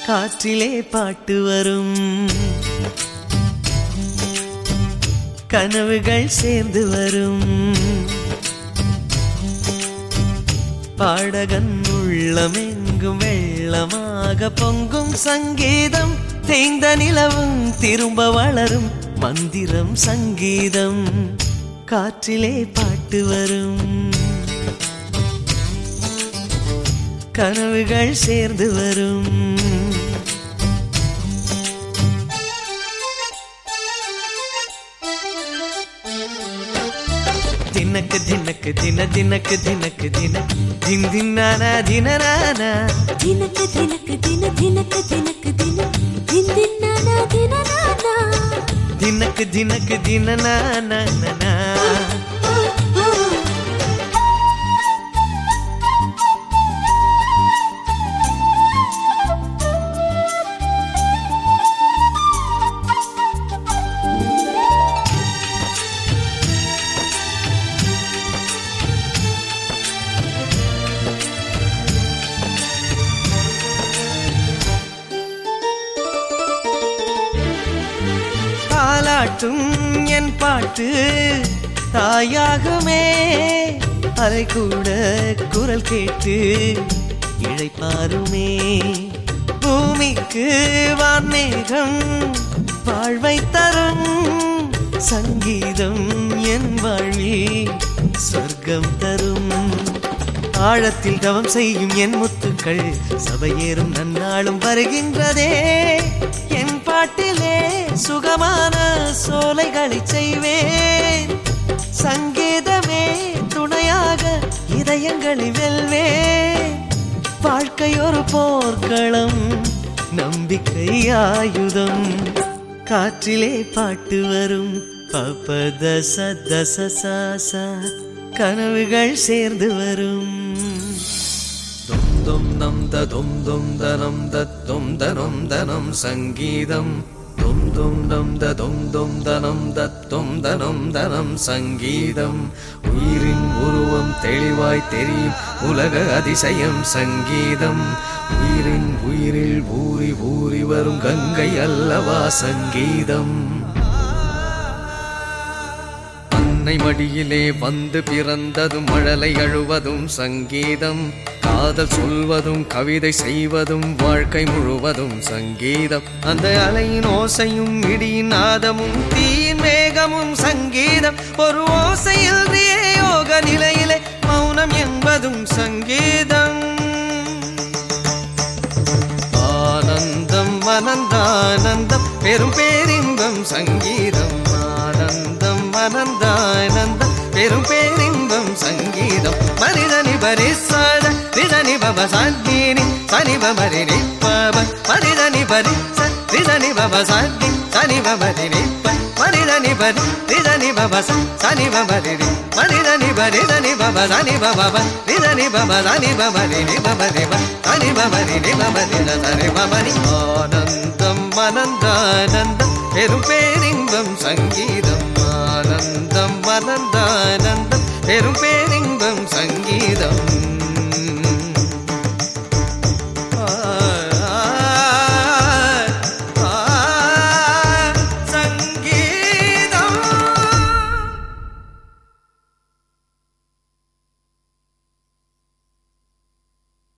காற்றிலே பாட்டு வரும் கனவுகள் சேர்ந்து வரும் பாடகன் உள்ளமெங்கும் வெள்ளமாக பொங்கும் சங்கீதம் தேய்ந்த நிலவும் திரும்ப வளரும் மந்திரம் சங்கீதம் காற்றிலே பாட்டு வரும் கனவுகள் சேர்ந்து வரும் தினக்கு தினக்கு தின தினக்கு தினக்கு தின தின் தின்னானா தினனானா தினக்கு தினக்கு தின தினக்கு தினக்கு தின தின் தின்னானா தினனானா தினக்கு தினக்கு தினனானா ஓ, ஓ. தாலாட்டும் என் பாட்டு தாயாகுமே அரை கூட குரல் கேட்டு இழைப்பாருமே பூமிக்கு வான்மேகம் வாழ்வை தரும் சங்கீதம் என் வாழ்வில் சொர்க்கம் தரும் ஆழத்தில் தவம் செய்யும் என் முத்துக்கள் சபையேறும் நன்னாளும் வருகின்றதே என் பாட்டிலே சுகமான சோலைகளை செய்வேன் சங்கீதமே துணையாக இதயங்களை வெல்வேன் வாழ்க்கை ஒரு போர்க்களம் நம்பிக்கை ஆயுதம் காற்றிலே பாட்டு வரும் பபத சத சசா கனவுகள் சேர்ந்து வரும் தும் தும் நம் த தும் தும் தனம் தத்தும் தனம் தனம் சங்கீதம் தும் தும் நம் த தும் தும் தனம் தத்தும் தனம் தனம் சங்கீதம் உயிரின் உருவம் தெளிவாய் தெரியும் உலக அதிசயம் சங்கீதம் உயிரின் உயிரில் ஊறி ஊறி வரும் கங்கை அல்லவா சங்கீதம் அன்னை மடியிலே வந்து பிறந்ததும் மழலை அழுவதும் சங்கீதம் காதல் சொல்வதும் கவிதை செய்வதும் வாழ்க்கை முழுவதும் சங்கீதம் அந்த அலையின் ஓசையும் இடியின் நாதமும் தீயின் மேகமும் சங்கீதம் ஒரு ஓசையில் யோக நிலையிலே மௌனம் என்பதும் சங்கீதம் ஆனந்தம் அனந்தானந்தம் பெரும் பேரின்பம் சங்கீதம் ஆனந்தம் அனந்தானந்தம் பெரும் பேரின்பம் சங்கீதம் மனிதனி பரிசாத ரிதனி பவ சாந்தினி சனி பமரி நிப்பவ மனிதனி பரி ரிதனி பவ சாந்தி சனி பமரி நிப்ப மனிதனி பரி ரிதனி பவ சனி பமரி நி மனிதனி பரி தனி பவ சனி பவ ரிதனி பவ சனி பமரி நி பமரி ப சனி பமரி நி பமரி சனி பமரி ஆனந்தம் அனந்தானந்தம் பெரும் பேரி